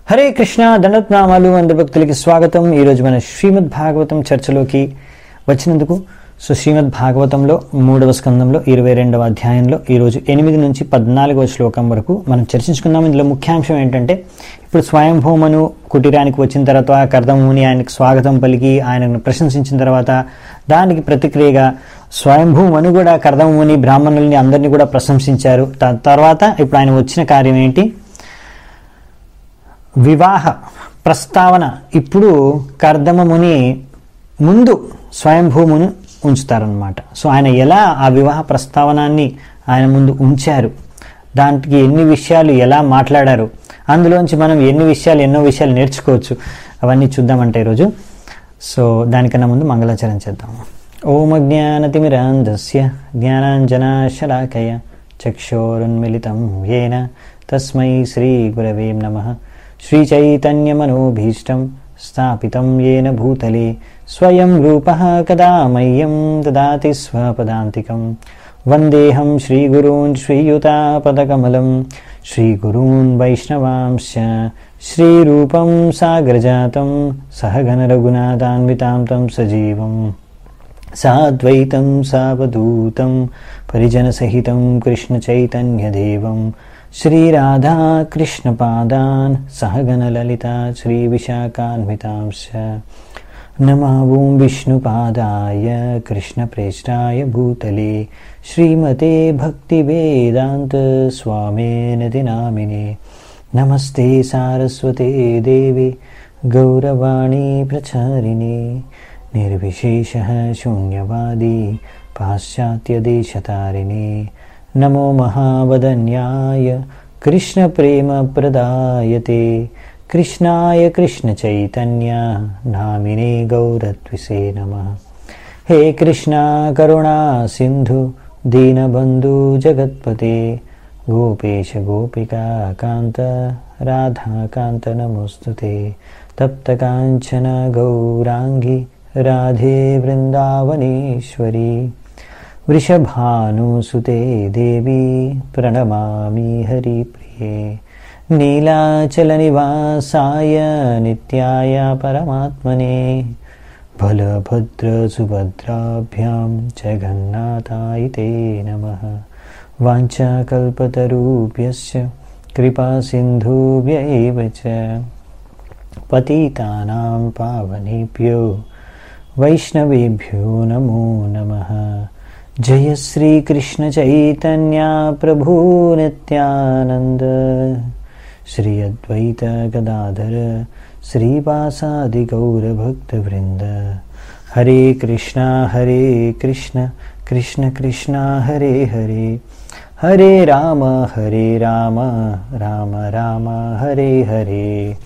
హరే కృష్ణ దండత్నామాలు అందరి భక్తులకి స్వాగతం ఈరోజు మన శ్రీమద్ భాగవతం చర్చలోకి వచ్చినందుకు సో శ్రీమద్ భాగవతంలో మూడవ స్కందంలో ఇరవై రెండవ అధ్యాయంలో ఈరోజు ఎనిమిది నుంచి పద్నాలుగవ శ్లోకం వరకు మనం చర్చించుకుందాం ఇందులో ముఖ్యాంశం ఏంటంటే ఇప్పుడు స్వయంభూమను కుటీరానికి వచ్చిన తర్వాత కర్దముని ఆయనకు స్వాగతం పలికి ఆయనను ప్రశంసించిన తర్వాత దానికి ప్రతిక్రియగా స్వయంభూమను కూడా కర్దముని బ్రాహ్మణుల్ని అందరినీ కూడా ప్రశంసించారు త- తర్వాత ఇప్పుడు ఆయన వచ్చిన కార్యం ఏంటి వివాహ ప్రస్తావన ఇప్పుడు కర్దమముని ముందు స్వయంభూమును ఉంచుతారనమాట సో ఆయన ఎలా ఆ వివాహ ప్రస్తావనాన్ని ఆయన ముందు ఉంచారు దానికి ఎన్ని విషయాలు ఎలా మాట్లాడారు అందులోంచి మనం ఎన్ని విషయాలు ఎన్నో విషయాలు నేర్చుకోవచ్చు అవన్నీ చూద్దామంటే ఈరోజు సో దానికన్నా ముందు మంగళాచరణ చేద్దాం ఓం అజ్ఞానతిమిరాంధస్య జ్ఞానాంజనాశలాకయ చక్షోరున్మిళితం ఏన తస్మై శ్రీ గురవే నమ శ్రీచైతన్యమనోభీష్టం స్థాపితం ఏన భూతలే స్వయం రూపः కదా మह्यं దదాతి స్వపదాంతికం వందేహం శ్రీగురూన్ శ్రీయుతాపదకమలం శ్రీగురూన్ వైష్ణవాంశ శ్రీరూపం సాగ్రజాతం సహగణరఘునాథాన్వితాం తం సజీవం సాద్వైతం సావధూతం పరిజనసహితం కృష్ణచైతన్యదేవం శ్రీరాధాకృష్ణపాదాన్ సహగణలలితా శ్రీవిశాఖాన్వితాంశ నమావూం విష్ణుపాదాయ కృష్ణప్రేష్టాయ భూతలే శ్రీమతే భక్తివేదాంత స్వామేనది నామినే నమస్తే సారస్వతే దేవి గౌరవాణి ప్రచారిణే నిర్విశేష శూన్యవాది పాశ్చాత్యదేశతారిణే నమో మహావదన్యాయ కృష్ణప్రేమప్రదాయతే కృష్ణాయ కృష్ణచైతన్య నామినే గౌరత్విసే నమ హే కృష్ణ కరుణా సింధు దీనబంధు జగత్పతే గోపేశ గోపికా కాంత రాధాకాంత నమోస్తుతే తప్త కాంచన గౌరాంగి రాధే వృందావనేశ్వరి వృషభానుసుతే దేవి ప్రణమామి హరిప్రిये నీలాచలనివాసాయ నిత్యాయ పరమాత్మనే బలభద్రసుభద్రాభ్యాం జగన్నాథాయ తే నమః వాञ्छाकल्पतरुभ्यश्च कृपासिन्धुभ्य एव च पतितानां पावनेभ्यो वैष्णवेभ्यो नमो नमः जय श्रीकृष्णचैतन्या प्रभु नित्यानन्द श्री अद्वैत गदाधर श्रीवासादिगौरभक्तवृन्द हरे कृष्णा हरे कृष्ण कृष्ण कृष्णा हरे हरे हरे राम हरे राम राम राम हरे हरे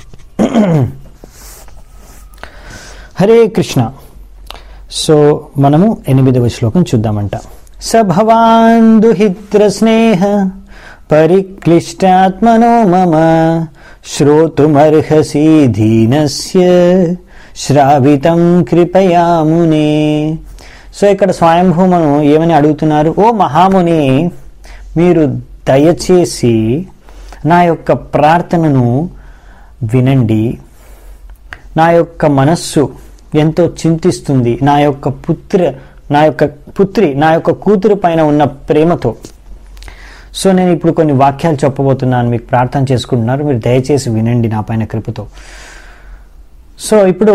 హరే కృష్ణ సో మనము ఎనిమిదవ శ్లోకం చూద్దామంట సభవాన్ దుహిత్ర స్నేహ పరిక్లిష్టాత్మనో మమ శ్రోతుమర్హసి దీనస్య శ్రావితం కృపయామునే సో ఇక్కడ స్వయంభూమను ఏమని అడుగుతున్నారు ఓ మహాముని మీరు దయచేసి నా యొక్క ప్రార్థనను వినండి నా యొక్క మనస్సు ఎంతో చింతిస్తుంది నా యొక్క పుత్ర నా యొక్క పుత్రి నా యొక్క కూతురు పైన ఉన్న ప్రేమతో సో నేను ఇప్పుడు కొన్ని వాక్యాలు చెప్పబోతున్నాను మీకు ప్రార్థన చేసుకుంటున్నారు మీరు దయచేసి వినండి నా పైన కృపతో సో ఇప్పుడు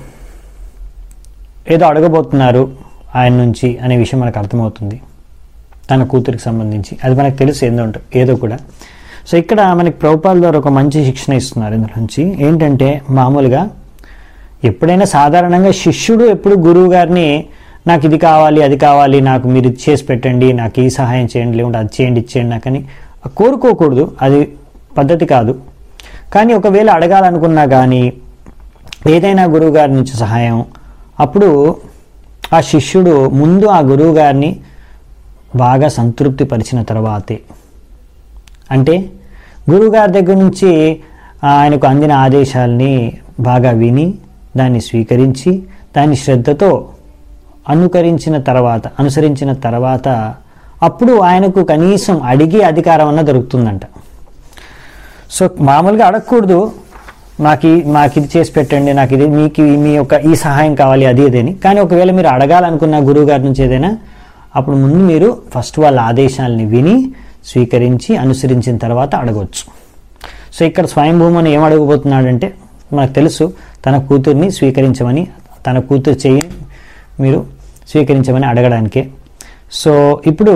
ఏదో అడగబోతున్నారు ఆయన నుంచి అనే విషయం మనకు అర్థమవుతుంది తన కూతురికి సంబంధించి అది మనకు తెలుసు ఏందో ఉంట- ఏదో కూడా సో ఇక్కడ మనకి ప్రభుపాల ద్వారా ఒక మంచి శిక్షణ ఇస్తున్నారు ఇందులో నుంచి ఏంటంటే మామూలుగా ఎప్పుడైనా సాధారణంగా శిష్యుడు ఎప్పుడు గురువు గారిని నాకు ఇది కావాలి అది కావాలి నాకు మీరు ఇది చేసి పెట్టండి నాకు ఈ సహాయం చేయండి లేకుంటే అది చేయండి ఇది చేయండి నాకని కోరుకోకూడదు అది పద్ధతి కాదు కానీ ఒకవేళ అడగాలనుకున్నా కానీ ఏదైనా గురువు గారి నుంచి సహాయం అప్పుడు ఆ శిష్యుడు ముందు ఆ గురువు గారిని బాగా సంతృప్తి పరిచిన తర్వాతే అంటే గురువుగారి దగ్గర నుంచి ఆయనకు అందిన ఆదేశాల్ని బాగా విని దాన్ని స్వీకరించి దాన్ని శ్రద్ధతో అనుకరించిన తర్వాత అనుసరించిన తర్వాత అప్పుడు ఆయనకు కనీసం అడిగే అధికారం అన్న దొరుకుతుందంట సో మామూలుగా అడగకూడదు మాకు ఈ- మాకు ఇది చేసి పెట్టండి నాకు ఇది మీకు ఈ- మీ యొక్క ఈ సహాయం కావాలి అది ఇదని కానీ ఒకవేళ మీరు అడగాలనుకున్న గురువు గారి నుంచి ఏదైనా అప్పుడు ముందు మీరు ఫస్ట్ వాళ్ళ ఆదేశాలని విని స్వీకరించి అనుసరించిన తర్వాత అడగవచ్చు సో ఇక్కడ స్వయంభూమని ఏం అడగబోతున్నాడంటే మనకు తెలుసు తన కూతుర్ని స్వీకరించమని తన కూతురు చెయ్యి మీరు స్వీకరించమని అడగడానికే సో ఇప్పుడు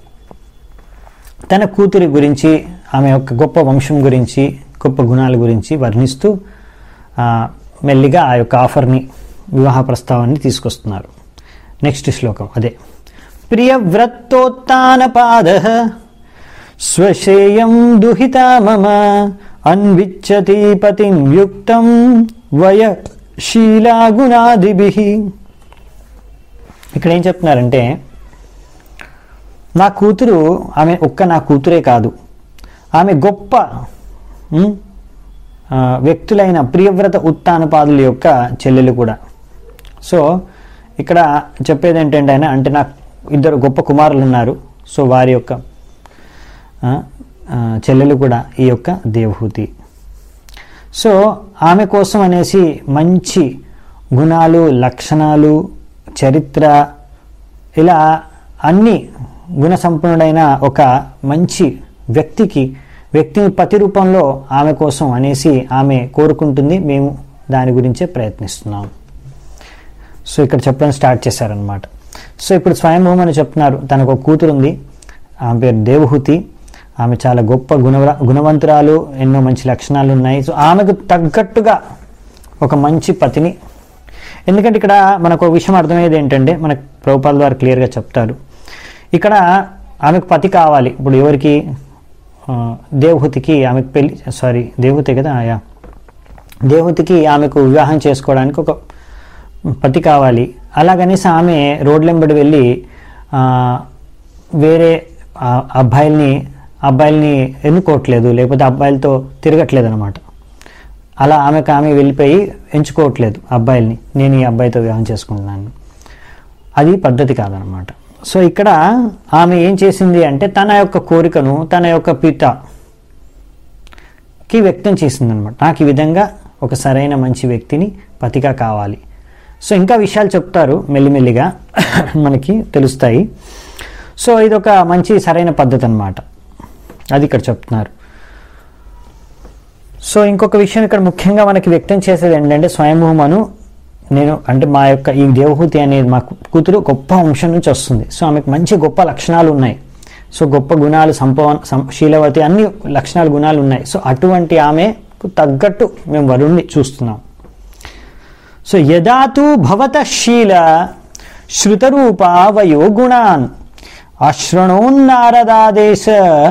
తన కూతురి గురించి ఆమె యొక్క గొప్ప వంశం గురించి గొప్ప గుణాల గురించి వర్ణిస్తూ ఆ, మెల్లిగా ఆ యొక్క ఆఫర్ని వివాహ ప్రస్తావాన్ని తీసుకొస్తున్నారు నెక్స్ట్ శ్లోకం అదే ప్రియవ్రత్తోత్తానపాద స్వశేయం దుహితా మమ అన్విచ్చతి పతిం యుక్తం వయ శీలాగుణాదిభి ఇక్కడ ఏం చెప్తున్నారంటే నా కూతురు ఆమె ఒక్క నా కూతురే కాదు ఆమె గొప్ప ఉమ్, ఆ, వ్యక్తులైన ప్రియవ్రత ఉత్తానపాదుల యొక్క చెల్లెలు కూడా సో ఇక్కడ చెప్పేది ఏంటంటే ఆయన అంటే నాకు ఇద్దరు గొప్ప కుమారులు ఉన్నారు సో వారి యొక్క ఆ, ఆ, చెల్లెలు కూడా ఈ యొక్క దేవహూతి సో ఆమె కోసం అనేసి మంచి గుణాలు లక్షణాలు చరిత్ర ఇలా అన్ని గుణ సంపన్నుడైన ఒక మంచి వ్యక్తికి వ్యక్తిని పతి రూపంలో ఆమె కోసం అనేసి ఆమె కోరుకుంటుంది మేము దాని గురించే ప్రయత్నిస్తున్నాం సో ఇక్కడ చెప్పడం స్టార్ట్ చేశారనమాట సో ఇప్పుడు స్వయంభూమ్ అని చెప్తున్నారు తనకు ఒక కూతురు ఉంది ఆమె పేరు దేవహూతి ఆమె చాలా గొప్ప గుణ గుణవంతురాలు ఎన్నో మంచి లక్షణాలు ఉన్నాయి సో ఆమెకు తగ్గట్టుగా ఒక మంచి పతిని ఎందుకంటే ఇక్కడ మనకు ఒక విషయం అర్థమయ్యేది ఏంటంటే మనకు ప్రభుపాల ద్వారా క్లియర్గా చెప్తారు ఇక్కడ ఆమెకు పతి కావాలి ఇప్పుడు ఎవరికి ఆ, దేవహూతికి ఆమెకు పెళ్లి సారీ దేవహూతి కదా యా దేవహూతికి ఆమెకు వివాహం చేసుకోవడానికి ఒక పతి కావాలి అలాగనేసి ఆమె రోడ్లెంబడి వెళ్ళి ఆ, వేరే ఆ, అబ్బాయిల్ని అబ్బాయిల్ని ఎన్నుకోవట్లేదు లేకపోతే అబ్బాయిలతో తిరగట్లేదు అనమాట అలా ఆమెకు ఆమె వెళ్ళిపోయి ఎంచుకోవట్లేదు అబ్బాయిల్ని నేను ఈ అబ్బాయితో వివాహం చేసుకుంటున్నాను అది పద్ధతి కాదనమాట సో ఇక్కడ ఆమె ఏం చేసింది అంటే తన యొక్క కోరికను తన యొక్క పితకి వ్యక్తం చేసింది అనమాట నాకు ఈ విధంగా ఒక సరైన మంచి వ్యక్తిని పతిగా కావాలి సో ఇంకా విషయాలు చెప్తారు మెల్లిమెల్లిగా మనకి తెలుస్తాయి సో ఇది ఒక మంచి సరైన పద్ధతి అనమాట అది ఇక్కడ చెప్తున్నారు సో ఇంకొక విషయం ఇక్కడ ముఖ్యంగా మనకి వ్యక్తం చేసేది ఏంటంటే స్వయంభూమను నేను అంటే మా యొక్క ఈ దేవహూతి అనేది మా కూతురు గొప్ప వంశం నుంచి వస్తుంది సో ఆమెకు మంచి గొప్ప లక్షణాలు ఉన్నాయి సో గొప్ప గుణాలు సంపవ సం శీలవతి అన్ని లక్షణాలు గుణాలు ఉన్నాయి సో అటువంటి ఆమెకు తగ్గట్టు మేము వరుణ్ణి చూస్తున్నాం సో యదాతు భవత శీల శృతరూపా వయో గుణాన్ అశృణోన్నారదాదేశ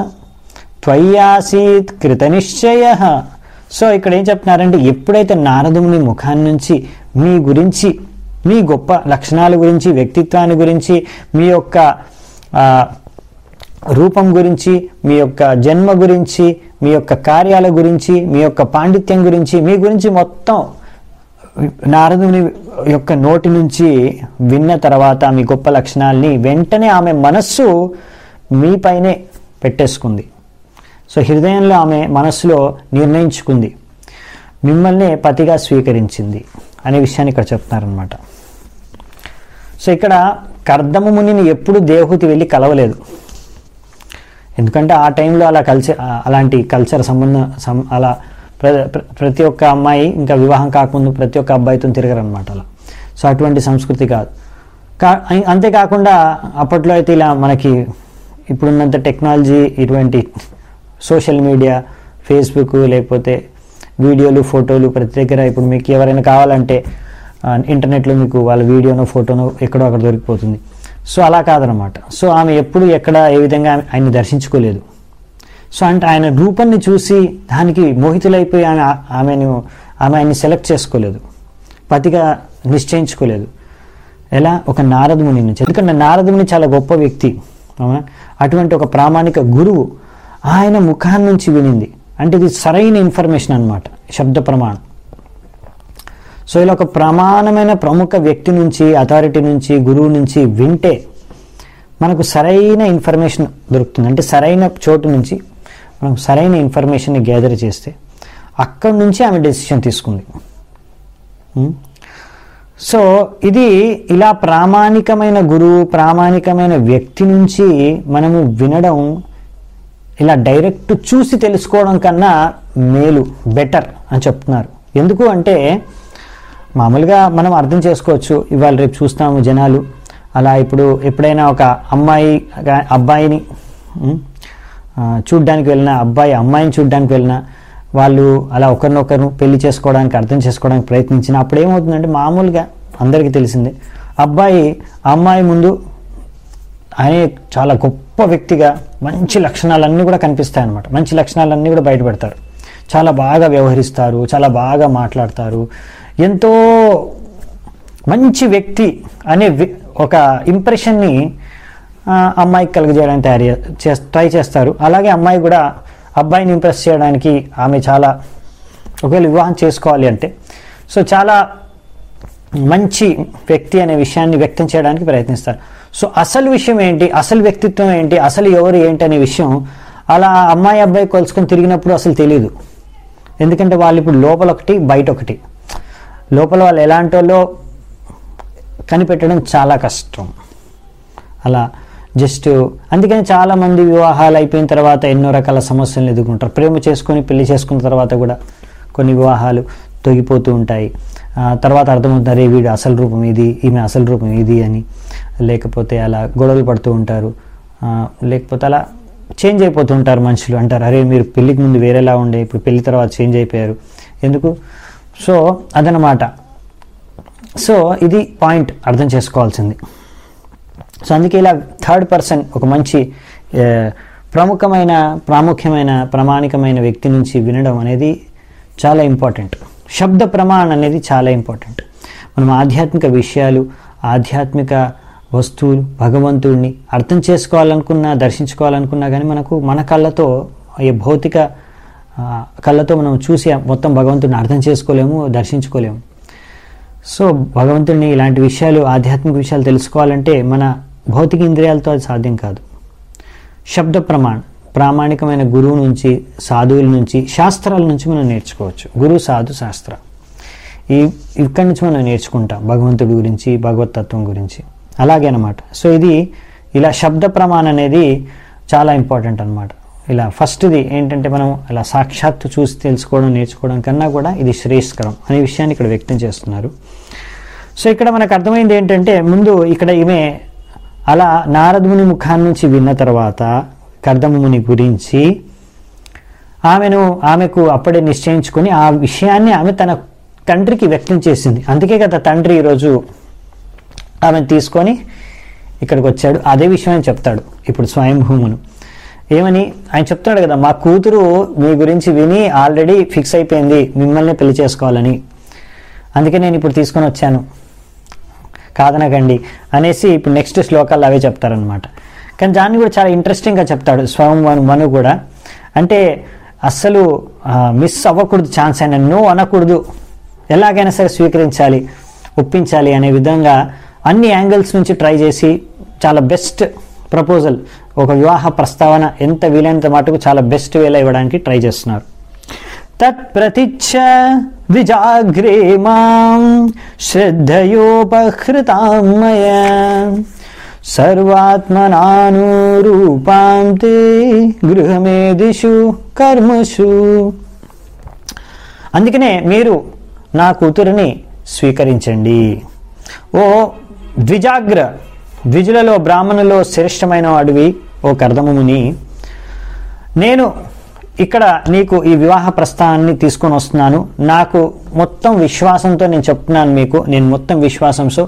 త్వయ్యాసీత్ కృతనిశ్చయ సో ఇక్కడ ఏం చెప్తున్నారంటే ఎప్పుడైతే నారదుని ముఖాన్ని నుంచి మీ గురించి మీ గొప్ప లక్షణాల గురించి వ్యక్తిత్వాన్ని గురించి మీ యొక్క ఆ, రూపం గురించి మీ యొక్క జన్మ గురించి మీ యొక్క కార్యాల గురించి మీ యొక్క పాండిత్యం గురించి మీ గురించి మొత్తం నారదుని యొక్క నోటి నుంచి విన్న తర్వాత మీ గొప్ప లక్షణాల్ని వెంటనే ఆమె మనస్సు మీపైనే పెట్టేసుకుంది సో హృదయంలో ఆమె మనస్సులో నిర్ణయించుకుంది మిమ్మల్ని పతిగా స్వీకరించింది అనే విషయాన్ని ఇక్కడ చెప్తున్నారనమాట సో ఇక్కడ కర్దమ మునిని ఎప్పుడు దేవహూతి వెళ్ళి కలవలేదు ఎందుకంటే ఆ టైంలో అలా కల్చర్ అలాంటి కల్చర్ సంబంధం సం అలా ప్ర ప్ర- ప్రతి ఒక్క అమ్మాయి ఇంకా వివాహం కాకముందు ప్రతి ఒక్క అబ్బాయితో తిరగరనమాట అలా సో అటువంటి సంస్కృతి కాదు కా అం- అంతేకాకుండా అప్పట్లో అయితే ఇలా మనకి ఇప్పుడున్నంత టెక్నాలజీ ఇటువంటి సోషల్ మీడియా ఫేస్బుక్ లేకపోతే వీడియోలు ఫోటోలు ప్రతి దగ్గర ఇప్పుడు మీకు ఎవరైనా కావాలంటే ఆ, ఇంటర్నెట్లో మీకు వాళ్ళ వీడియోనో ఫోటోనో ఎక్కడో అక్కడ దొరికిపోతుంది సో అలా కాదనమాట సో ఆమె ఎప్పుడు ఎక్కడ ఏ విధంగా ఆమె- ఆయన్ని దర్శించుకోలేదు సో అంటే ఆయన రూపాన్ని చూసి దానికి మోహితులైపోయి ఆమె ఆమెను ఆమె ఆయన్ని సెలెక్ట్ చేసుకోలేదు పతిగా నిశ్చయించుకోలేదు ఎలా ఒక నారదముని నుంచి ఎందుకంటే నారదముని చాలా గొప్ప వ్యక్తి అవునా అటువంటి ఒక ప్రామాణిక గురువు ఆయన ముఖాన్ని నుంచి వినింది అంటే ఇది సరైన ఇన్ఫర్మేషన్ అన్నమాట శబ్ద ప్రమాణం సో ఇలా ఒక ప్రమాణమైన ప్రముఖ వ్యక్తి నుంచి అథారిటీ నుంచి గురువు నుంచి వింటే మనకు సరైన ఇన్ఫర్మేషన్ దొరుకుతుంది అంటే సరైన చోటు నుంచి మనం సరైన ఇన్ఫర్మేషన్ని గ్యాదర్ చేస్తే అక్కడి నుంచి ఆమె డెసిషన్ తీసుకుంది ఉం? సో ఇది ఇలా ప్రామాణికమైన గురువు ప్రామాణికమైన వ్యక్తి నుంచి మనము వినడం ఇలా డైరెక్ట్ చూసి తెలుసుకోవడం కన్నా మేలు బెటర్ అని చెప్తున్నారు ఎందుకు అంటే మామూలుగా మనం అర్థం చేసుకోవచ్చు ఇవాళ రేపు చూస్తాము జనాలు అలా ఇప్పుడు ఎప్పుడైనా ఒక అమ్మాయి గా- అబ్బాయిని ఉం, ఆ, చూడ్డానికి వెళ్ళినా అబ్బాయి అమ్మాయిని చూడ్డానికి వెళ్ళినా వాళ్ళు అలా ఒకరినొకరు పెళ్లి చేసుకోవడానికి అర్థం చేసుకోవడానికి ప్రయత్నించిన అప్పుడు ఏమవుతుందంటే మామూలుగా అందరికీ తెలిసిందే అబ్బాయి ఆ అమ్మాయి ముందు ఆయన చాలా గొప్ప వ్యక్తిగా మంచి లక్షణాలన్నీ కూడా కనిపిస్తాయి అన్నమాట మంచి లక్షణాలన్నీ కూడా బయటపెడతారు చాలా బాగా వ్యవహరిస్తారు చాలా బాగా మాట్లాడతారు ఎంతో మంచి వ్యక్తి అనే వి- ఒక ఇంప్రెషన్ని ఆ, అమ్మాయికి కలుగజేయడానికి తయారు చే ట్రై చేస్తారు అలాగే అమ్మాయి కూడా అబ్బాయిని ఇంప్రెస్ చేయడానికి ఆమె చాలా ఒకవేళ వివాహం చేసుకోవాలి అంటే సో చాలా మంచి వ్యక్తి అనే విషయాన్ని వ్యక్తం చేయడానికి ప్రయత్నిస్తారు సో అసలు విషయం ఏంటి అసలు వ్యక్తిత్వం ఏంటి అసలు ఎవరు ఏంటి అనే విషయం అలా అమ్మాయి అబ్బాయి కొలుసుకొని తిరిగినప్పుడు అసలు తెలియదు ఎందుకంటే వాళ్ళు ఇప్పుడు లోపల ఒకటి బయట ఒకటి లోపల వాళ్ళు ఎలాంటి వాళ్ళో కనిపెట్టడం చాలా కష్టం అలా జస్ట్ అందుకని చాలా మంది వివాహాలు అయిపోయిన తర్వాత ఎన్నో రకాల సమస్యలను ఎదుర్కొంటారు ప్రేమ చేసుకొని పెళ్లి చేసుకున్న తర్వాత కూడా కొన్ని వివాహాలు తొగిపోతూ ఉంటాయి ఆ, తర్వాత అర్థమవుతుంది అరే వీడు అసలు రూపం ఇది ఈమె అసలు రూపం ఇది అని లేకపోతే అలా గొడవలు పడుతూ ఉంటారు ఆ, లేకపోతే అలా చేంజ్ అయిపోతూ ఉంటారు మనుషులు అంటారు అరే మీరు పెళ్లికి ముందు వేరేలా ఉండే ఇప్పుడు పెళ్లి తర్వాత చేంజ్ అయిపోయారు ఎందుకు సో అదనమాట సో ఇది పాయింట్ అర్థం చేసుకోవాల్సింది సో అందుకే ఇలా థర్డ్ పర్సన్ ఒక మంచి ఏ, ప్రముఖమైన ప్రాముఖ్యమైన ప్రామాణికమైన వ్యక్తి నుంచి వినడం అనేది చాలా ఇంపార్టెంట్ శబ్ద ప్రమాణం అనేది చాలా ఇంపార్టెంట్ మనం ఆధ్యాత్మిక విషయాలు ఆధ్యాత్మిక వస్తువులు భగవంతుడిని అర్థం చేసుకోవాలనుకున్నా దర్శించుకోవాలనుకున్నా కానీ మనకు మన కళ్ళతో ఈ భౌతిక ఆ, కళ్ళతో మనం చూసి మొత్తం భగవంతుడిని అర్థం చేసుకోలేము దర్శించుకోలేము సో భగవంతుడిని ఇలాంటి విషయాలు ఆధ్యాత్మిక విషయాలు తెలుసుకోవాలంటే మన భౌతిక ఇంద్రియాలతో అది సాధ్యం కాదు శబ్ద ప్రమాణం ప్రామాణికమైన గురువు నుంచి సాధువుల నుంచి శాస్త్రాల నుంచి మనం నేర్చుకోవచ్చు గురువు సాధు శాస్త్ర ఈ ఇక్కడి నుంచి మనం నేర్చుకుంటాం భగవంతుడి గురించి భగవతత్వం గురించి అలాగే అనమాట సో ఇది ఇలా శబ్ద ప్రమాణం అనేది చాలా ఇంపార్టెంట్ అనమాట ఇలా ఫస్ట్ది ఏంటంటే మనం ఇలా సాక్షాత్తు చూసి తెలుసుకోవడం నేర్చుకోవడం కన్నా కూడా ఇది శ్రేయస్కరం అనే విషయాన్ని ఇక్కడ వ్యక్తం చేస్తున్నారు సో ఇక్కడ మనకు అర్థమైంది ఏంటంటే ముందు ఇక్కడ ఈమె అలా నారదుని ముఖాన్ని నుంచి విన్న తర్వాత కర్దముని గురించి ఆమెను ఆమెకు అప్పుడే నిశ్చయించుకొని ఆ విషయాన్ని ఆమె తన తండ్రికి వ్యక్తం చేసింది అందుకే కదా తండ్రి ఈరోజు ఆమెను తీసుకొని ఇక్కడికి వచ్చాడు అదే విషయం ఆయన చెప్తాడు ఇప్పుడు స్వయంభూమును ఏమని ఆయన చెప్తాడు కదా మా కూతురు మీ గురించి విని ఆల్రెడీ ఫిక్స్ అయిపోయింది మిమ్మల్ని పెళ్లి చేసుకోవాలని అందుకే నేను ఇప్పుడు తీసుకొని వచ్చాను కాదనకండి అనేసి ఇప్పుడు నెక్స్ట్ శ్లోకాలు అవే చెప్తారనమాట కానీ దాన్ని కూడా చాలా ఇంట్రెస్టింగ్గా చెప్తాడు స్వయం మను మను కూడా అంటే అస్సలు మిస్ అవ్వకూడదు ఛాన్స్ అయినా నో అనకూడదు ఎలాగైనా సరే స్వీకరించాలి ఒప్పించాలి అనే విధంగా అన్ని యాంగిల్స్ నుంచి ట్రై చేసి చాలా బెస్ట్ ప్రపోజల్ ఒక వివాహ ప్రస్తావన ఎంత వీలైనంత మటుకు చాలా బెస్ట్ వేలో ఇవ్వడానికి ట్రై చేస్తున్నారు తత్ప్రతిచ్చ విజాగ్రే మాం శ్రద్ధయోపహృతాం మయా సర్వాత్మనానురూపాం తే గృహమేదిషు కర్మషు అందుకనే మీరు నా కూతురిని స్వీకరించండి ఓ ద్విజాగ్ర ద్విజులలో బ్రాహ్మణులో శ్రేష్టమైన అడవి ఓ కర్దముని నేను ఇక్కడ నీకు ఈ వివాహ ప్రస్థానాన్ని తీసుకొని వస్తున్నాను నాకు మొత్తం విశ్వాసంతో నేను చెప్తున్నాను మీకు నేను మొత్తం విశ్వాసంతో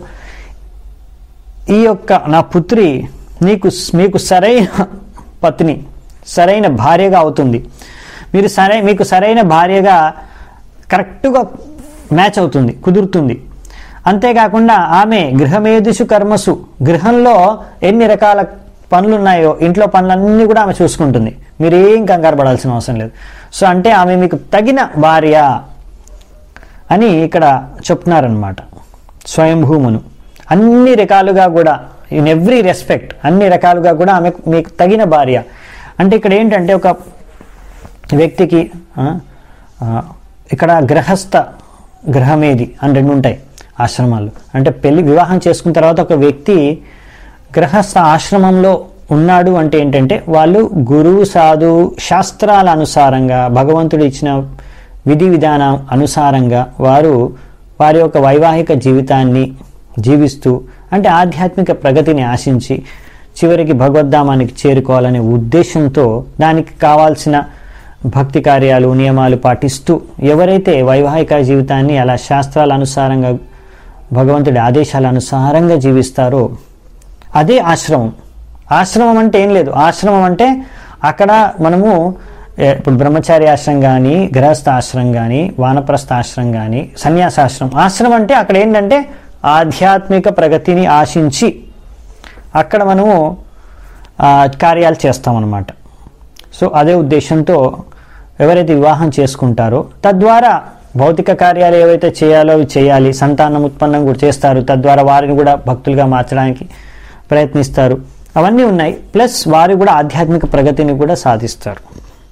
ఈ యొక్క నా పుత్రి నీకు మీకు సరైన పత్ని సరైన భార్యగా అవుతుంది మీరు సరై మీకు సరైన భార్యగా కరెక్ట్గా మ్యాచ్ అవుతుంది కుదురుతుంది అంతేకాకుండా ఆమె గృహమేదిషు కర్మసు గృహంలో ఎన్ని రకాల పనులు ఉన్నాయో ఇంట్లో పనులన్నీ కూడా ఆమె చూసుకుంటుంది మీరు ఏం కంగారు పడాల్సిన అవసరం లేదు సో అంటే ఆమె మీకు తగిన భార్య అని ఇక్కడ చెప్తున్నారనమాట స్వయంభూమును అన్ని రకాలుగా కూడా ఇన్ ఎవ్రీ రెస్పెక్ట్ అన్ని రకాలుగా కూడా ఆమె మీకు తగిన భార్య అంటే ఇక్కడ ఏంటంటే ఒక వ్యక్తికి ఆ, ఆ, ఇక్కడ గ్రహస్థ గ్రహమేది అని రెండు ఉంటాయి ఆశ్రమాలు అంటే పెళ్లి వివాహం చేసుకున్న తర్వాత ఒక వ్యక్తి గ్రహస్థ ఆశ్రమంలో ఉన్నాడు అంటే ఏంటంటే వాళ్ళు గురువు సాధు శాస్త్రాల అనుసారంగా భగవంతుడు ఇచ్చిన విధి విధానం అనుసారంగా వారు వారి యొక్క వైవాహిక జీవితాన్ని జీవిస్తూ అంటే ఆధ్యాత్మిక ప్రగతిని ఆశించి చివరికి భగవద్ధామానికి చేరుకోవాలనే ఉద్దేశంతో దానికి కావాల్సిన భక్తి కార్యాలు నియమాలు పాటిస్తూ ఎవరైతే వైవాహిక జీవితాన్ని అలా శాస్త్రాల అనుసారంగా భగవంతుడి ఆదేశాల అనుసారంగా జీవిస్తారో అదే ఆశ్రమం ఆశ్రమం అంటే ఏం లేదు ఆశ్రమం అంటే అక్కడ మనము ఏ, ఇప్పుడు బ్రహ్మచారి ఆశ్రమం కానీ గృహస్థ ఆశ్రమం కానీ వానప్రస్థ ఆశ్రమం కానీ సన్యాసాశ్రమం ఆశ్రమం అంటే అక్కడ ఏంటంటే ఆధ్యాత్మిక ప్రగతిని ఆశించి అక్కడ మనము ఆ, కార్యాలు చేస్తామన్నమాట సో అదే ఉద్దేశంతో ఎవరైతే వివాహం చేసుకుంటారో తద్వారా భౌతిక కార్యాలు ఏవైతే చేయాలో అవి చేయాలి సంతానం ఉత్పన్నం కూడా చేస్తారు తద్వారా వారిని కూడా భక్తులుగా మార్చడానికి ప్రయత్నిస్తారు అవన్నీ ఉన్నాయి ప్లస్ వారు కూడా ఆధ్యాత్మిక ప్రగతిని కూడా సాధిస్తారు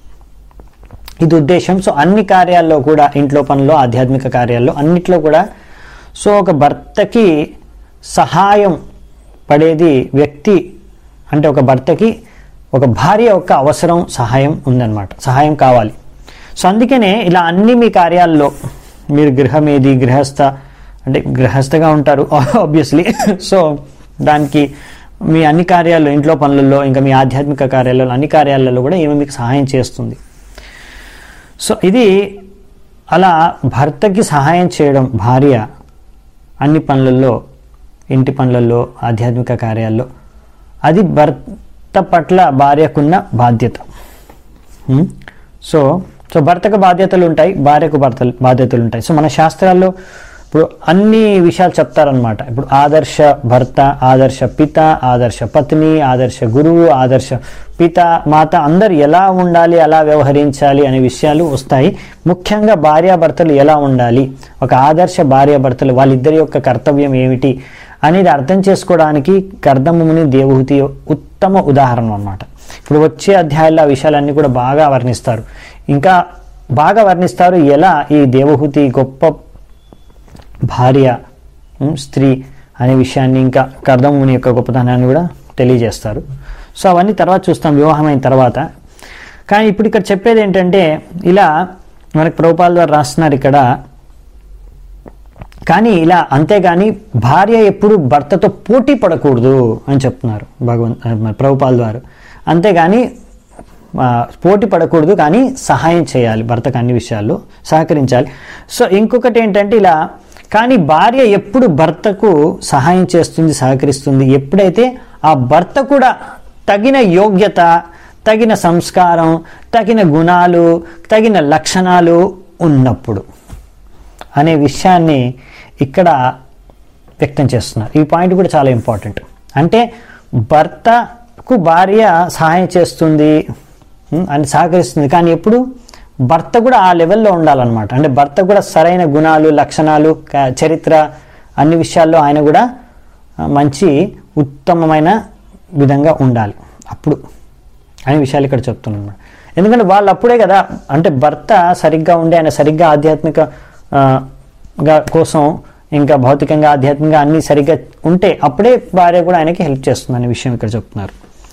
ఇది ఉద్దేశం సో అన్ని కార్యాల్లో కూడా ఇంట్లో పనుల్లో ఆధ్యాత్మిక కార్యాల్లో అన్నిట్లో కూడా సో ఒక భర్తకి సహాయం పడేది వ్యక్తి అంటే ఒక భర్తకి ఒక భార్య యొక్క అవసరం సహాయం ఉందన్నమాట సహాయం కావాలి సో అందుకనే ఇలా అన్ని మీ కార్యాల్లో మీరు గృహమేది గృహస్థ అంటే గృహస్థగా ఉంటారు ఆబ్వియస్లీ సో దానికి మీ అన్ని కార్యాల్లో ఇంట్లో పనులలో ఇంకా మీ ఆధ్యాత్మిక కార్యాలలో అన్ని కార్యాలలో కూడా ఈమె మీకు సహాయం చేస్తుంది సో ఇది అలా భర్తకి సహాయం చేయడం భార్య అన్ని పనులలో ఇంటి పనులలో ఆధ్యాత్మిక కార్యాల్లో అది భర్త పట్ల భార్యకున్న బాధ్యత హ్మ్? సో సో భర్తకు బాధ్యతలు ఉంటాయి భార్యకు భర్త బాధ్యతలు ఉంటాయి సో మన శాస్త్రాల్లో ఇప్పుడు అన్ని విషయాలు చెప్తారనమాట ఇప్పుడు ఆదర్శ భర్త ఆదర్శ పిత ఆదర్శ పత్ని ఆదర్శ గురువు ఆదర్శ పిత మాత అందరు ఎలా ఉండాలి ఎలా వ్యవహరించాలి అనే విషయాలు వస్తాయి ముఖ్యంగా భార్యాభర్తలు ఎలా ఉండాలి ఒక ఆదర్శ భార్యాభర్తలు వాళ్ళిద్దరి యొక్క కర్తవ్యం ఏమిటి అనేది అర్థం చేసుకోవడానికి కర్దముని దేవహూతి ఉత్తమ ఉదాహరణ అన్నమాట ఇప్పుడు వచ్చే అధ్యాయాల్లో ఆ విషయాలన్నీ కూడా బాగా వర్ణిస్తారు ఇంకా బాగా వర్ణిస్తారు ఎలా ఈ దేవహూతి గొప్ప భార్య ఉమ్, స్త్రీ అనే విషయాన్ని ఇంకా కర్దముని యొక్క గొప్పతనాన్ని కూడా తెలియజేస్తారు సో అవన్నీ తర్వాత చూస్తాం వివాహమైన తర్వాత కానీ ఇప్పుడు ఇక్కడ చెప్పేది ఏంటంటే ఇలా మనకి ప్రభుపాల ద్వారా రాస్తున్నారు ఇక్కడ కానీ ఇలా అంతేగాని భార్య ఎప్పుడు భర్తతో పోటీ పడకూడదు అని చెప్తున్నారు భగవంత్ మన ప్రభుపాల్ ద్వారా అంతేగాని ఆ, పోటీ పడకూడదు కానీ సహాయం చేయాలి భర్తకు అన్ని విషయాల్లో సహకరించాలి సో ఇంకొకటి ఏంటంటే ఇలా కానీ భార్య ఎప్పుడు భర్తకు సహాయం చేస్తుంది సహకరిస్తుంది ఎప్పుడైతే ఆ భర్త కూడా తగిన యోగ్యత తగిన సంస్కారం తగిన గుణాలు తగిన లక్షణాలు ఉన్నప్పుడు అనే విషయాన్ని ఇక్కడ వ్యక్తం చేస్తున్నారు ఈ పాయింట్ కూడా చాలా ఇంపార్టెంట్ అంటే భర్తకు భార్య సహాయం చేస్తుంది ఉం, అని సహకరిస్తుంది కానీ ఎప్పుడు భర్త కూడా ఆ లెవెల్లో ఉండాలన్నమాట అంటే భర్త కూడా సరైన గుణాలు లక్షణాలు క- చరిత్ర అన్ని విషయాల్లో ఆయన కూడా ఆ, మంచి ఉత్తమమైన విధంగా ఉండాలి అప్పుడు అనే విషయాలు ఇక్కడ చెప్తున్నాను అన్నమాట. ఎందుకంటే వాళ్ళు అప్పుడే కదా అంటే భర్త సరిగ్గా ఉండి ఆయన సరిగ్గా ఆధ్యాత్మిక ఆ, గా కోసం ఇంకా భౌతికంగా ఆధ్యాత్మికంగా అన్ని సరిగ్గా ఉంటే అప్పుడే భార్య కూడా ఆయనకి హెల్ప్ చేస్తుంది అనే విషయం ఇక్కడ చెప్తున్నారు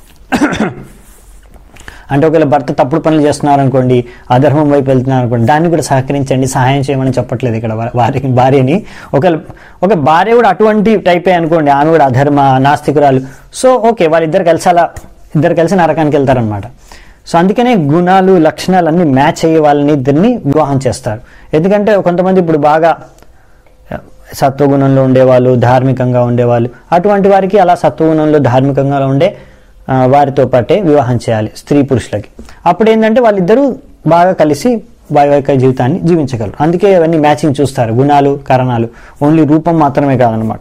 అంటే ఒకవేళ భర్త తప్పుడు పనులు చేస్తున్నారు అనుకోండి అధర్మం వైపు వెళ్తున్నారు అనుకోండి దాన్ని కూడా సహకరించండి సహాయం చేయమని చెప్పట్లేదు ఇక్కడ వా- వారికి భార్యని ఒకవేళ ఒక భార్య కూడా అటువంటి టైపే అనుకోండి ఆమె కూడా అధర్మ నాస్తికురాలు సో ఓకే వాళ్ళిద్దరు కలిసి అలా ఇద్దరు కలిసి నరకానికి వెళ్తారనమాట సో అందుకనే గుణాలు లక్షణాలు అన్ని మ్యాచ్ అయ్యే వాళ్ళని ఇద్దరిని వివాహం చేస్తారు ఎందుకంటే కొంతమంది ఇప్పుడు బాగా సత్వగుణంలో ఉండేవాళ్ళు ధార్మికంగా ఉండేవాళ్ళు అటువంటి వారికి అలా సత్వగుణంలో ధార్మికంగా ఉండే ఆ, వారితో పాటే వివాహం చేయాలి స్త్రీ పురుషులకి అప్పుడు ఏంటంటే వాళ్ళిద్దరూ బాగా కలిసి వైవాహిక జీవితాన్ని జీవించగలరు అందుకే అవన్నీ మ్యాచింగ్ చూస్తారు గుణాలు కారణాలు ఓన్లీ రూపం మాత్రమే కాదనమాట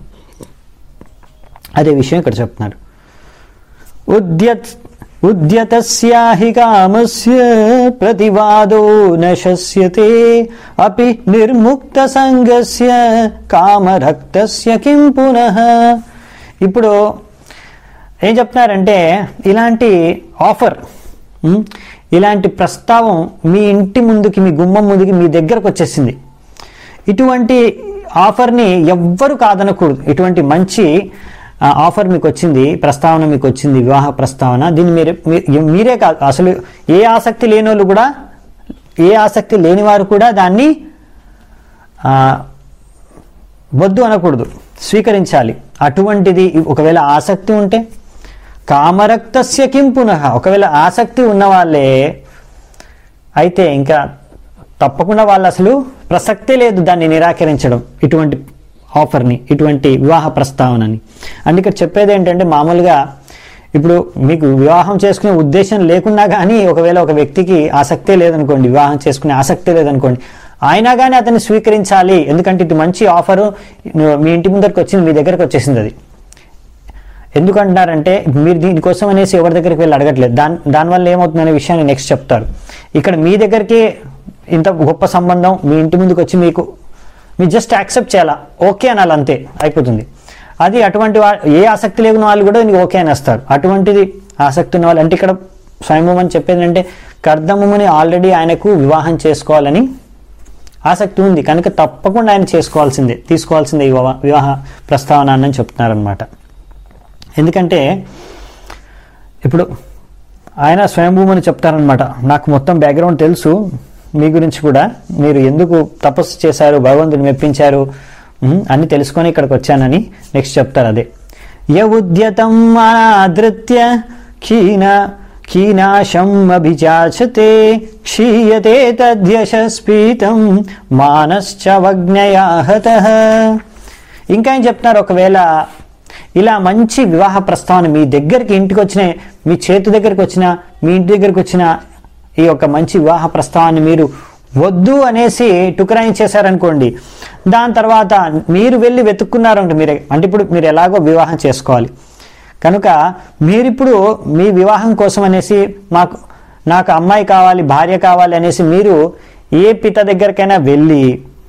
అదే విషయం ఇక్కడ చెప్తున్నారు ఉద్యత్ ఉద్యతస్యాహి కామస్య ప్రతివాదో నశస్యతే అపి నిర్ముక్త సంగస్య కామరక్తస్య కిం పునః ఇప్పుడు ఏం చెప్తున్నారంటే ఇలాంటి ఆఫర్ ఉమ్, ఇలాంటి ప్రస్తావం మీ ఇంటి ముందుకి మీ గుమ్మం ముందుకి మీ దగ్గరకు వచ్చేసింది ఇటువంటి ఆఫర్ని ఎవ్వరు కాదనకూడదు ఇటువంటి మంచి ఆ, ఆఫర్ మీకు వచ్చింది ప్రస్తావన మీకు వచ్చింది వివాహ ప్రస్తావన దీన్ని మీరు మీ- మీరే కాదు అసలు ఏ ఆసక్తి లేని వాళ్ళు కూడా ఏ ఆసక్తి లేని వారు కూడా దాన్ని ఆ, వద్దు అనకూడదు స్వీకరించాలి అటువంటిది ఒకవేళ ఆసక్తి ఉంటే కామరక్తస్య కిం పునః ఒకవేళ ఆసక్తి ఉన్న వాళ్ళే అయితే ఇంకా తప్పకుండా వాళ్ళు అసలు ప్రసక్తే లేదు దాన్ని నిరాకరించడం ఇటువంటి ఆఫర్ని ఇటువంటి వివాహ ప్రస్తావనని అండ్ ఇక్కడ చెప్పేది ఏంటంటే మామూలుగా ఇప్పుడు మీకు వివాహం చేసుకునే ఉద్దేశం లేకున్నా కానీ ఒకవేళ ఒక వ్యక్తికి ఆసక్తే లేదనుకోండి వివాహం చేసుకునే ఆసక్తే లేదనుకోండి అయినా కానీ అతన్ని స్వీకరించాలి ఎందుకంటే ఇటు మంచి ఆఫరు మీ ఇంటి ముందరికి వచ్చింది మీ దగ్గరకు వచ్చేసింది అది ఎందుకంటున్నారంటే మీరు దీనికోసం అనేసి ఎవరి దగ్గరికి వెళ్ళి అడగట్లేదు దాని దానివల్ల ఏమవుతుందనే విషయాన్ని నెక్స్ట్ చెప్తారు ఇక్కడ మీ దగ్గరికి ఇంత గొప్ప సంబంధం మీ ఇంటి ముందుకు వచ్చి మీకు మీరు జస్ట్ యాక్సెప్ట్ చేయాలా ఓకే అనాలి అంతే అయిపోతుంది అది అటువంటి వా ఏ ఆసక్తి లేని వాళ్ళు కూడా నీకు ఓకే అనేస్తారు అటువంటిది ఆసక్తి ఉన్న వాళ్ళు అంటే ఇక్కడ స్వయంభూమని చెప్పేది అంటే కర్దముని ఆల్రెడీ ఆయనకు వివాహం చేసుకోవాలని ఆసక్తి ఉంది కనుక తప్పకుండా ఆయన చేసుకోవాల్సిందే తీసుకోవాల్సిందే ఈ వివా- వివాహ ప్రస్తావన అని చెప్తున్నారనమాట ఎందుకంటే ఇప్పుడు ఆయన స్వయంభూమని చెప్తారనమాట నాకు మొత్తం బ్యాక్గ్రౌండ్ తెలుసు మీ గురించి కూడా మీరు ఎందుకు తపస్సు చేశారు భగవంతుని మెప్పించారు ఉమ్, అన్ని తెలుసుకొని ఇక్కడికి వచ్చానని నెక్స్ట్ చెప్తారు అదే యఉద్యతం ఆదృత్య కీన కీనాశం అభిచాచతే క్షీయతే తద్యశస్పీతం మానశ్చ వజ్ఞయాహత ఇంకా ఏం చెప్తున్నారు ఒకవేళ ఇలా మంచి వివాహ ప్రస్తావన మీ దగ్గరికి ఇంటికి వచ్చిన మీ చేతి దగ్గరికి వచ్చిన మీ ఇంటి దగ్గరికి వచ్చిన ఈ యొక్క మంచి వివాహ ప్రస్తావాన్ని మీరు వద్దు అనేసి టుకరాయించేశారనుకోండి దాని తర్వాత మీరు వెళ్ళి వెతుక్కున్నారంటే మీరే అంటే ఇప్పుడు మీరు ఎలాగో వివాహం చేసుకోవాలి కనుక మీరిప్పుడు మీ వివాహం కోసం అనేసి మాకు నాకు అమ్మాయి కావాలి భార్య కావాలి అనేసి మీరు ఏ పిత దగ్గరికైనా వెళ్ళి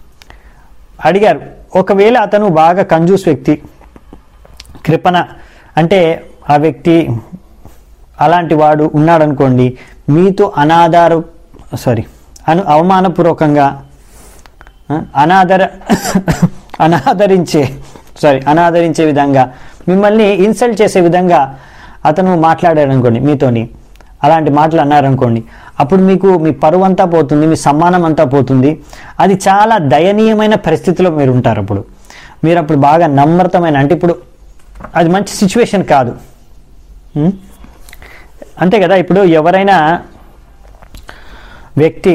అడిగారు ఒకవేళ అతను బాగా కంజూస్ వ్యక్తి కృపణ అంటే ఆ వ్యక్తి అలాంటి వాడు ఉన్నాడనుకోండి మీతో అనాధార సారీ అను అవమానపూర్వకంగా ఆ, అనాదర అనాదరించే సారీ అనాదరించే విధంగా మిమ్మల్ని ఇన్సల్ట్ చేసే విధంగా అతను మాట్లాడాడు అనుకోండి మీతోని అలాంటి మాటలు అన్నారనుకోండి అప్పుడు మీకు మీ పరువు అంతా పోతుంది మీ సమ్మానం అంతా పోతుంది అది చాలా దయనీయమైన పరిస్థితిలో మీరు ఉంటారు అప్పుడు మీరు అప్పుడు బాగా నమ్రతమైన అంటే ఇప్పుడు అది మంచి సిచ్యువేషన్ కాదు ఉం? అంతే కదా ఇప్పుడు ఎవరైనా వ్యక్తి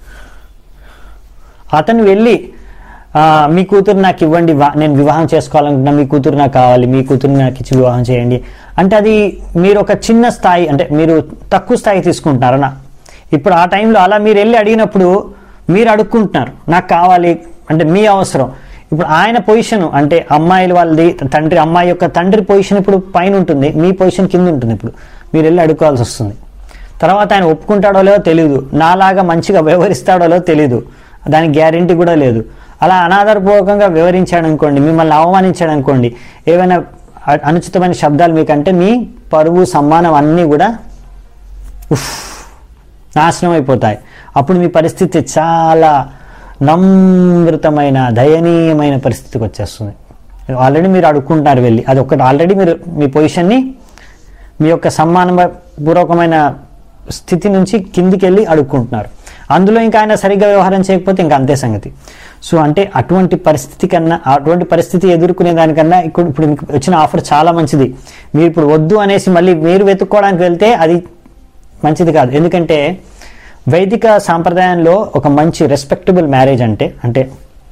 అతను వెళ్ళి "ఆ, మీ కూతురు నాకు ఇవ్వండి వా- నేను వివాహం చేసుకోవాలనుకుంటున్నా మీ కూతురు నాకు కావాలి మీ కూతురు నాకు ఇచ్చి వివాహం చేయండి అంటే అది మీరు ఒక చిన్న స్థాయి అంటే మీరు తక్కువ స్థాయి తీసుకుంటున్నారనా ఇప్పుడు ఆ టైంలో అలా మీరు వెళ్ళి అడిగినప్పుడు మీరు అడుక్కుంటున్నారు నాకు కావాలి అంటే మీ అవసరం ఇప్పుడు ఆయన పొజిషన్ అంటే అమ్మాయిల వాళ్ళది తండ్రి అమ్మాయి యొక్క తండ్రి పొజిషన్ ఇప్పుడు పైన ఉంటుంది మీ పొజిషన్ కింద ఉంటుంది ఇప్పుడు మీరు వెళ్ళి అడుక్కోవాల్సి వస్తుంది తర్వాత ఆయన ఒప్పుకుంటాడో లేదో తెలియదు నాలాగా మంచిగా వ్యవహరిస్తాడో లేదో తెలియదు దానికి గ్యారంటీ కూడా లేదు అలా అనాధారపూర్వకంగా వివరించాడు అనుకోండి మిమ్మల్ని అవమానించాడు అనుకోండి ఏవైనా అ- అనుచితమైన శబ్దాలు మీకంటే మీ పరువు సమ్మానం అన్నీ కూడా ఉఫ్ నాశనం అయిపోతాయి అప్పుడు మీ పరిస్థితి చాలా నమ్రతమైన దయనీయమైన పరిస్థితికి వచ్చేస్తుంది ఆల్రెడీ మీరు అడుక్కుంటున్నారు వెళ్ళి అది ఒకటి ఆల్రెడీ మీరు మీ పొజిషన్ని మీ యొక్క సమ్మాన పూర్వకమైన స్థితి నుంచి కిందికి వెళ్ళి అడుక్కుంటున్నారు అందులో ఇంకా ఆయన సరిగ్గా వ్యవహారం చేయకపోతే ఇంకా అంతే సంగతి సో అంటే అటువంటి పరిస్థితి కన్నా అటువంటి పరిస్థితి ఎదుర్కొనే దానికన్నా ఇప్పుడు ఇప్పుడు మీకు వచ్చిన ఆఫర్ చాలా మంచిది మీరు ఇప్పుడు వద్దు అనేసి మళ్ళీ మీరు వెతుక్కోవడానికి వెళ్తే అది మంచిది కాదు ఎందుకంటే వైదిక సాంప్రదాయంలో ఒక మంచి రెస్పెక్టబుల్ మ్యారేజ్ అంటే అంటే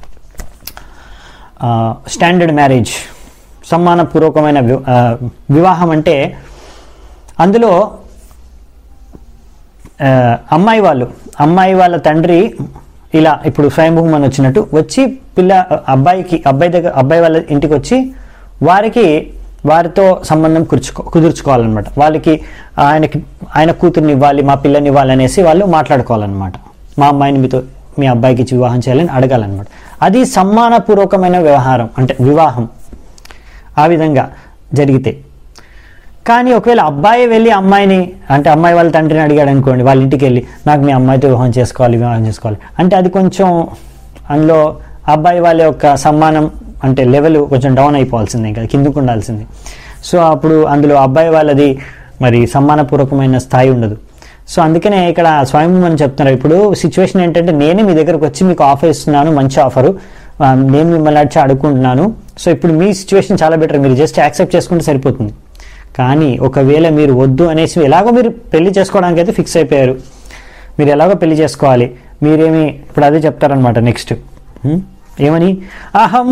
స్టాండర్డ్ మ్యారేజ్ సమ్మానపూర్వకమైన వి- ఆ, వివాహం అంటే అందులో ఆ, అమ్మాయి వాళ్ళు అమ్మాయి వాళ్ళ తండ్రి ఇలా ఇప్పుడు స్వయంభూమని వచ్చినట్టు వచ్చి పిల్ల అబ్బాయికి అబ్బాయి దగ్గర అబ్బాయి వాళ్ళ ఇంటికి వచ్చి వారికి వారితో సంబంధం కుదుర్చుకో కుదుర్చుకోవాలన్నమాట వాళ్ళకి ఆయనకి ఆయన కూతుర్ని ఇవ్వాలి మా పిల్లని ఇవ్వాలి అనేసి వాళ్ళు మాట్లాడుకోవాలన్నమాట మా అమ్మాయిని మీతో మీ అబ్బాయికి ఇచ్చి వివాహం చేయాలని అడగాలన్నమాట అది సమ్మానపూర్వకమైన వ్యవహారం అంటే వివాహం ఆ విధంగా జరిగితే కానీ ఒకవేళ అబ్బాయి వెళ్ళి అమ్మాయిని అంటే అమ్మాయి వాళ్ళ తండ్రిని అడిగాడు అనుకోండి వాళ్ళ ఇంటికి వెళ్ళి నాకు మీ అమ్మాయితో వివాహం చేసుకోవాలి వివాహం చేసుకోవాలి అంటే అది కొంచెం అందులో అబ్బాయి వాళ్ళ యొక్క సమ్మానం అంటే లెవెల్ కొంచెం డౌన్ అయిపోవాల్సిందే ఇంకా కిందకు ఉండాల్సింది సో అప్పుడు అందులో అబ్బాయి వాళ్ళది మరి సమ్మానపూర్వకమైన స్థాయి ఉండదు సో అందుకనే ఇక్కడ స్వయం అని చెప్తున్నారు ఇప్పుడు సిచ్యువేషన్ ఏంటంటే నేనే మీ దగ్గరకు వచ్చి మీకు ఆఫర్ ఇస్తున్నాను మంచి ఆఫరు ఆ, నేను మిమ్మల్ని వచ్చి అడుగుకుంటున్నాను సో ఇప్పుడు మీ సిచ్యువేషన్ చాలా బెటర్ మీరు జస్ట్ యాక్సెప్ట్ చేసుకుంటే సరిపోతుంది కానీ ఒకవేళ మీరు వద్దు అనేసి ఎలాగో మీరు పెళ్లి చేసుకోవడానికి అయితే ఫిక్స్ అయిపోయారు మీరు ఎలాగో పెళ్లి చేసుకోవాలి మీరేమి ఇప్పుడు అదే చెప్తారనమాట నెక్స్ట్ ఏమని అహం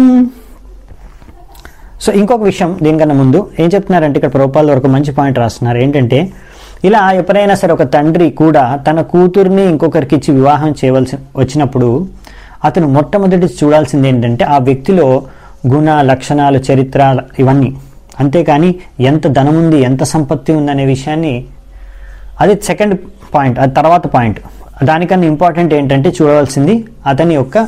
సో ఇంకొక విషయం దీనికన్నా ముందు ఏం చెప్తున్నారంటే ఇక్కడ ప్రభుపాల వరకు మంచి పాయింట్ రాస్తున్నారు ఏంటంటే ఇలా ఎప్పుడైనా సరే ఒక తండ్రి కూడా తన కూతుర్ని ఇంకొకరికి ఇచ్చి వివాహం చేయవలసి వచ్చినప్పుడు అతను మొట్టమొదటి చూడాల్సింది ఏంటంటే ఆ వ్యక్తిలో గుణ లక్షణాలు చరిత్ర ఇవన్నీ అంతేకాని ఎంత ధనం ఉంది ఎంత సంపత్తి ఉందనే విషయాన్ని అది సెకండ్ పాయింట్ అది తర్వాత పాయింట్ దానికన్నా ఇంపార్టెంట్ ఏంటంటే చూడవలసింది అతని యొక్క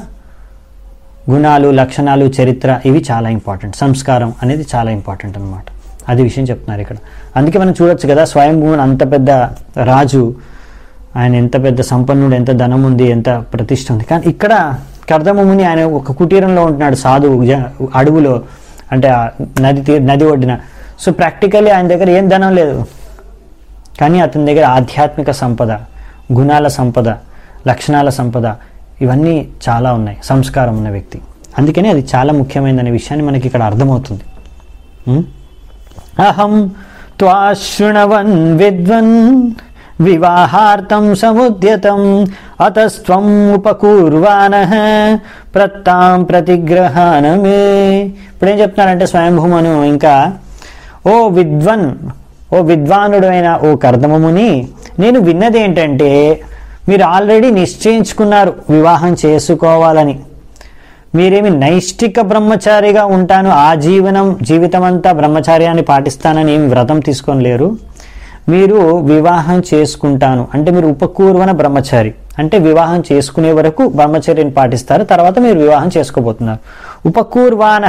గుణాలు లక్షణాలు చరిత్ర ఇవి చాలా ఇంపార్టెంట్ సంస్కారం అనేది చాలా ఇంపార్టెంట్ అనమాట అది విషయం చెప్తున్నారు ఇక్కడ అందుకే మనం చూడొచ్చు కదా స్వయంభూమన్ అంత పెద్ద రాజు ఆయన ఎంత పెద్ద సంపన్నుడు ఎంత ధనం ఉంది ఎంత ప్రతిష్ట ఉంది కానీ ఇక్కడ కర్దమముని ఆయన ఒక కుటీరంలో ఉంటున్నాడు సాధువు జ- అడవులో అంటే ఆ నది తీ- నది ఒడ్డున సో ప్రాక్టికల్లీ ఆయన దగ్గర ఏం ధనం లేదు కానీ అతని దగ్గర ఆధ్యాత్మిక సంపద గుణాల సంపద లక్షణాల సంపద ఇవన్నీ చాలా ఉన్నాయి సంస్కారం ఉన్న వ్యక్తి అందుకని అది చాలా ముఖ్యమైనదనే విషయాన్ని మనకి ఇక్కడ అర్థమవుతుంది ఉం? అహం త్వాశృణవన్ విద్వన్ వివాహార్థం సముద్యతం అతస్త్వం ఉపకూర్వాన ప్రత్తాం ప్రతిగ్రహానమే ఇప్పుడు ఏం చెప్తున్నారంటే స్వయంభూమను ఇంకా ఓ విద్వన్ ఓ విద్వానుడు అయిన ఓ కర్దమముని నేను విన్నది ఏంటంటే మీరు ఆల్రెడీ నిశ్చయించుకున్నారు వివాహం చేసుకోవాలని మీరేమి నైష్టిక బ్రహ్మచారిగా ఉంటాను ఆ జీవనం జీవితమంతా బ్రహ్మచార్యాన్ని పాటిస్తానని ఏమి వ్రతం తీసుకొని లేరు మీరు వివాహం చేసుకుంటాను అంటే మీరు ఉపకూర్వన బ్రహ్మచారి అంటే వివాహం చేసుకునే వరకు బ్రహ్మచర్యాన్ని పాటిస్తారు తర్వాత మీరు వివాహం చేసుకోబోతున్నారు ఉపకూర్వాన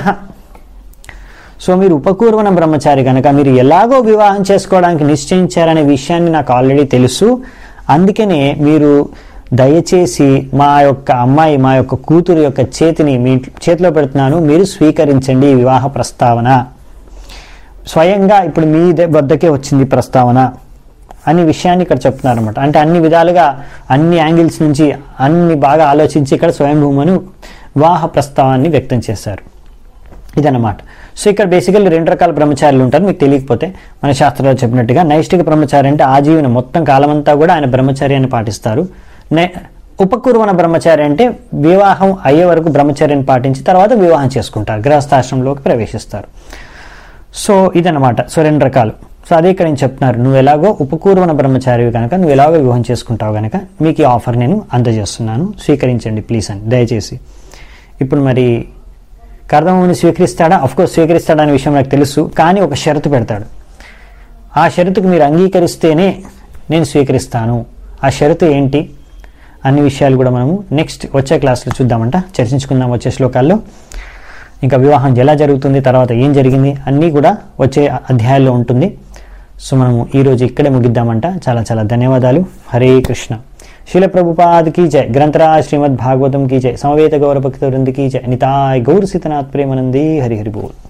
సో మీరు ఉపకూర్వన బ్రహ్మచారి కనుక మీరు ఎలాగో వివాహం చేసుకోవడానికి నిశ్చయించారనే విషయాన్ని నాకు ఆల్రెడీ తెలుసు అందుకనే మీరు దయచేసి మా యొక్క అమ్మాయి మా యొక్క కూతురు యొక్క చేతిని మీ చేతిలో పెడుతున్నాను మీరు స్వీకరించండి ఈ వివాహ ప్రస్తావన స్వయంగా ఇప్పుడు మీ ద- వద్దకే వచ్చింది ఈ ప్రస్తావన అనే విషయాన్ని ఇక్కడ చెప్తున్నారు అనమాట అంటే అన్ని విధాలుగా అన్ని యాంగిల్స్ నుంచి అన్ని బాగా ఆలోచించి ఇక్కడ స్వయంభూమను వివాహ ప్రస్తావాన్ని వ్యక్తం చేశారు ఇదన్నమాట సో ఇక్కడ బేసికల్లీ రెండు రకాల బ్రహ్మచారులు ఉంటారు మీకు తెలియకపోతే మన శాస్త్రంలో చెప్పినట్టుగా నైష్టిక బ్రహ్మచారి అంటే ఆజీవన మొత్తం కాలమంతా కూడా ఆయన బ్రహ్మచర్యాన్ని పాటిస్తారు నై- ఉపకూర్వన బ్రహ్మచారి అంటే వివాహం అయ్యే వరకు బ్రహ్మచర్యాన్ని పాటించి తర్వాత వివాహం చేసుకుంటారు గృహస్థాశ్రమంలోకి ప్రవేశిస్తారు సో ఇదన్నమాట సో రెండు రకాలు సో అదే ఇక్కడ నేను చెప్తున్నారు నువ్వు ఎలాగో ఉపకూర్వన బ్రహ్మచారివి కనుక నువ్వు ఎలాగో వివాహం చేసుకుంటావు కనుక మీకు ఈ ఆఫర్ నేను అందజేస్తున్నాను స్వీకరించండి ప్లీజ్ అని దయచేసి ఇప్పుడు మరి కర్దముని స్వీకరిస్తాడా కోర్స్ స్వీకరిస్తాడా అనే విషయం నాకు తెలుసు కానీ ఒక షరతు పెడతాడు ఆ షరతుకు మీరు అంగీకరిస్తేనే నేను స్వీకరిస్తాను ఆ షరతు ఏంటి అన్ని విషయాలు కూడా మనము నెక్స్ట్ వచ్చే క్లాస్లో చూద్దామంట చర్చించుకుందాం వచ్చే శ్లోకాల్లో ఇంకా వివాహం ఎలా జరుగుతుంది తర్వాత ఏం జరిగింది అన్నీ కూడా వచ్చే అధ్యాయాల్లో ఉంటుంది సో మనము ఈరోజు ఇక్కడే ముగిద్దామంట చాలా చాలా ధన్యవాదాలు హరే కృష్ణ శిల ప్రభుపాద్ కీ జయ గ్రంథరాజ్ శ్రీమద్ భాగవతం కీ జయ సమవేత గౌరభక్త వృంది కీ జయ నితాయ్ గౌర్ సీతనాథ్ ప్రేమనంది హరి హరి బోల్